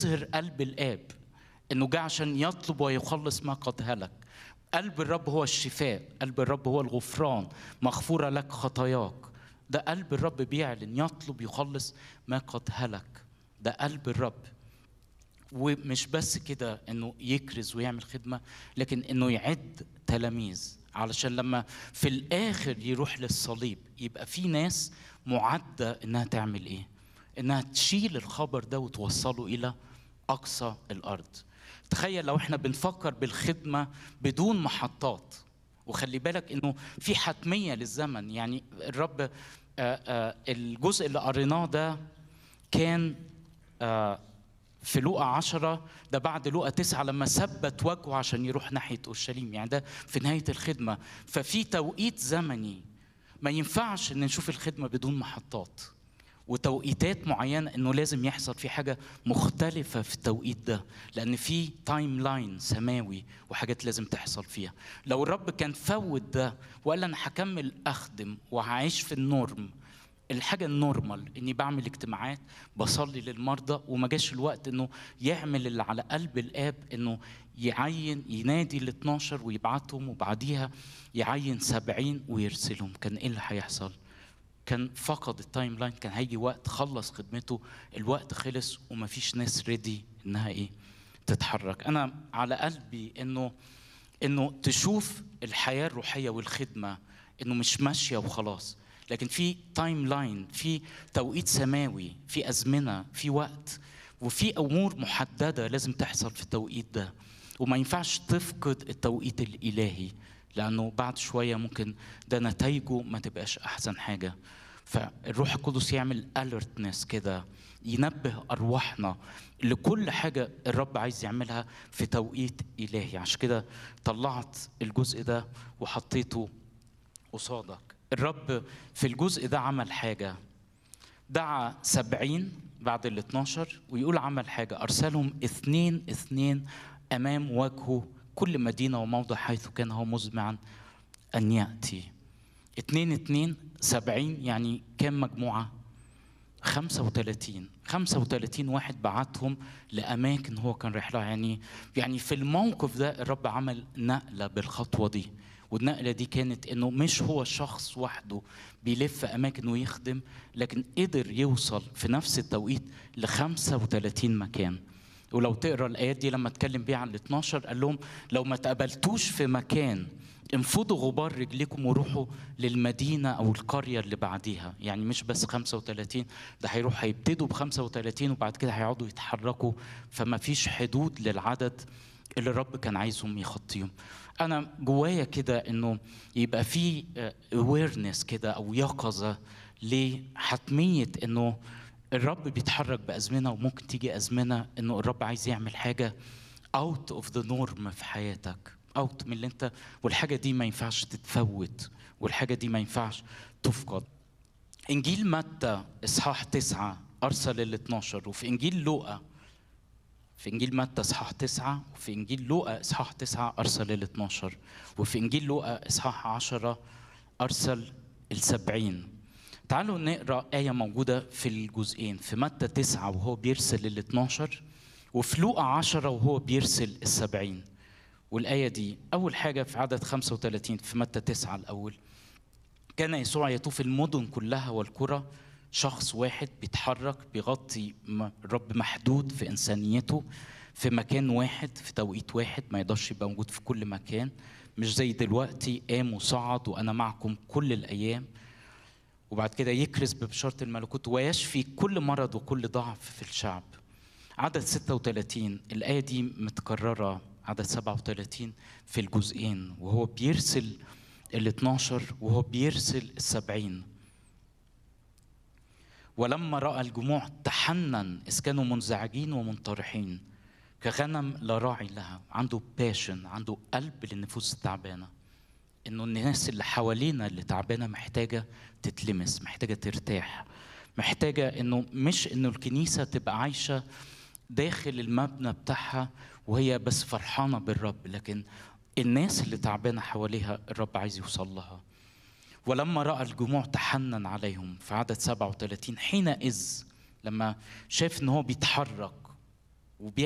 يظهر قلب الآب إنه جاء عشان يطلب ويخلص ما قد هلك قلب الرب هو الشفاء قلب الرب هو الغفران مغفورة لك خطاياك ده قلب الرب بيعلن يطلب يخلص ما قد هلك ده قلب الرب ومش بس كده انه يكرز ويعمل خدمه لكن انه يعد تلاميذ علشان لما في الاخر يروح للصليب يبقى في ناس معده انها تعمل ايه؟ انها تشيل الخبر ده وتوصله الى اقصى الارض. تخيل لو احنا بنفكر بالخدمه بدون محطات وخلي بالك انه في حتميه للزمن يعني الرب آآ آآ الجزء اللي قريناه ده كان آآ في لوقا عشرة ده بعد لوقا تسعة لما ثبت وجهه عشان يروح ناحية أورشليم يعني ده في نهاية الخدمة ففي توقيت زمني ما ينفعش إن نشوف الخدمة بدون محطات وتوقيتات معينة إنه لازم يحصل في حاجة مختلفة في التوقيت ده لأن في تايم لاين سماوي وحاجات لازم تحصل فيها لو الرب كان فوت ده وقال أنا هكمل أخدم وهعيش في النورم الحاجه النورمال اني بعمل اجتماعات بصلي للمرضى وما جاش الوقت انه يعمل اللي على قلب الاب انه يعين ينادي ال 12 ويبعتهم وبعديها يعين 70 ويرسلهم كان ايه اللي هيحصل؟ كان فقد التايم لاين كان هيجي وقت خلص خدمته الوقت خلص ومفيش ناس ريدي انها ايه تتحرك انا على قلبي انه انه تشوف الحياه الروحيه والخدمه انه مش ماشيه وخلاص لكن في تايم لاين في توقيت سماوي في ازمنه في وقت وفي امور محدده لازم تحصل في التوقيت ده وما ينفعش تفقد التوقيت الالهي لانه بعد شويه ممكن ده نتائجه ما تبقاش احسن حاجه فالروح القدس يعمل اليرتنس كده ينبه ارواحنا لكل حاجه الرب عايز يعملها في توقيت الهي عشان كده طلعت الجزء ده وحطيته قصادك الرب في الجزء ده عمل حاجة دعا سبعين بعد ال 12 ويقول عمل حاجة أرسلهم اثنين اثنين أمام وجهه كل مدينة وموضع حيث كان هو مزمعا أن يأتي اثنين اثنين سبعين يعني كام مجموعة خمسة وثلاثين خمسة وثلاثين واحد بعتهم لأماكن هو كان رايح لها يعني يعني في الموقف ده الرب عمل نقلة بالخطوة دي والنقلة دي كانت انه مش هو شخص وحده بيلف اماكن ويخدم لكن قدر يوصل في نفس التوقيت ل 35 مكان ولو تقرا الايات دي لما اتكلم بيها عن ال 12 قال لهم لو ما تقبلتوش في مكان انفضوا غبار رجليكم وروحوا للمدينة أو القرية اللي بعديها يعني مش بس 35 ده هيروح هيبتدوا ب 35 وبعد كده هيقعدوا يتحركوا فما فيش حدود للعدد اللي الرب كان عايزهم يخطيهم انا جوايا كده انه يبقى في اويرنس كده او يقظه لحتميه انه الرب بيتحرك بازمنه وممكن تيجي ازمنه انه الرب عايز يعمل حاجه اوت اوف ذا نورم في حياتك اوت من اللي انت والحاجه دي ما ينفعش تتفوت والحاجه دي ما ينفعش تفقد انجيل متى اصحاح تسعة ارسل ال 12 وفي انجيل لوقا في انجيل متى اصحاح تسعة وفي انجيل لوقا اصحاح تسعة ارسل ال 12 وفي انجيل لوقا اصحاح عشرة ارسل السبعين تعالوا نقرا آية موجودة في الجزئين في متى تسعة وهو بيرسل ال 12 وفي لوقا عشرة وهو بيرسل السبعين والآية دي أول حاجة في عدد 35 في متى تسعة الأول كان يسوع يطوف المدن كلها والقرى شخص واحد بيتحرك بيغطي رب محدود في انسانيته في مكان واحد في توقيت واحد ما يقدرش يبقى موجود في كل مكان مش زي دلوقتي قام وصعد وانا معكم كل الايام وبعد كده يكرز ببشاره الملكوت ويشفي كل مرض وكل ضعف في الشعب عدد 36 الآية دي متكررة عدد 37 في الجزئين وهو بيرسل ال 12 وهو بيرسل السبعين ولما راى الجموع تحنن اذ كانوا منزعجين ومنطرحين كغنم لا راعي لها عنده باشن عنده قلب للنفوس التعبانه انه الناس اللي حوالينا اللي تعبانه محتاجه تتلمس محتاجه ترتاح محتاجه انه مش انه الكنيسه تبقى عايشه داخل المبنى بتاعها وهي بس فرحانه بالرب لكن الناس اللي تعبانه حواليها الرب عايز يوصل لها ولما راى الجموع تحنن عليهم في عدد 37 حينئذ لما شاف ان هو بيتحرك